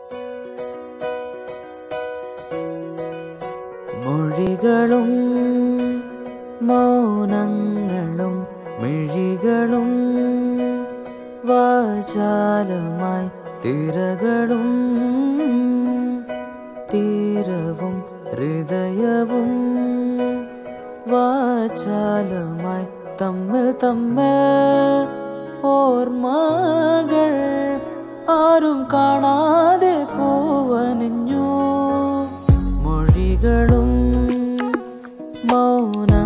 മൊഴികളും മൗനങ്ങളും മിഴികളും വാചാലമായി തിരകളും തീരവും ഹൃദയവും വാചാലമായി തമ്മിൽ തമ്മിൽ ഓർമ്മകൾ ആരും കാണാതെ പോവനിഞ്ഞു മൊഴികളും മൗന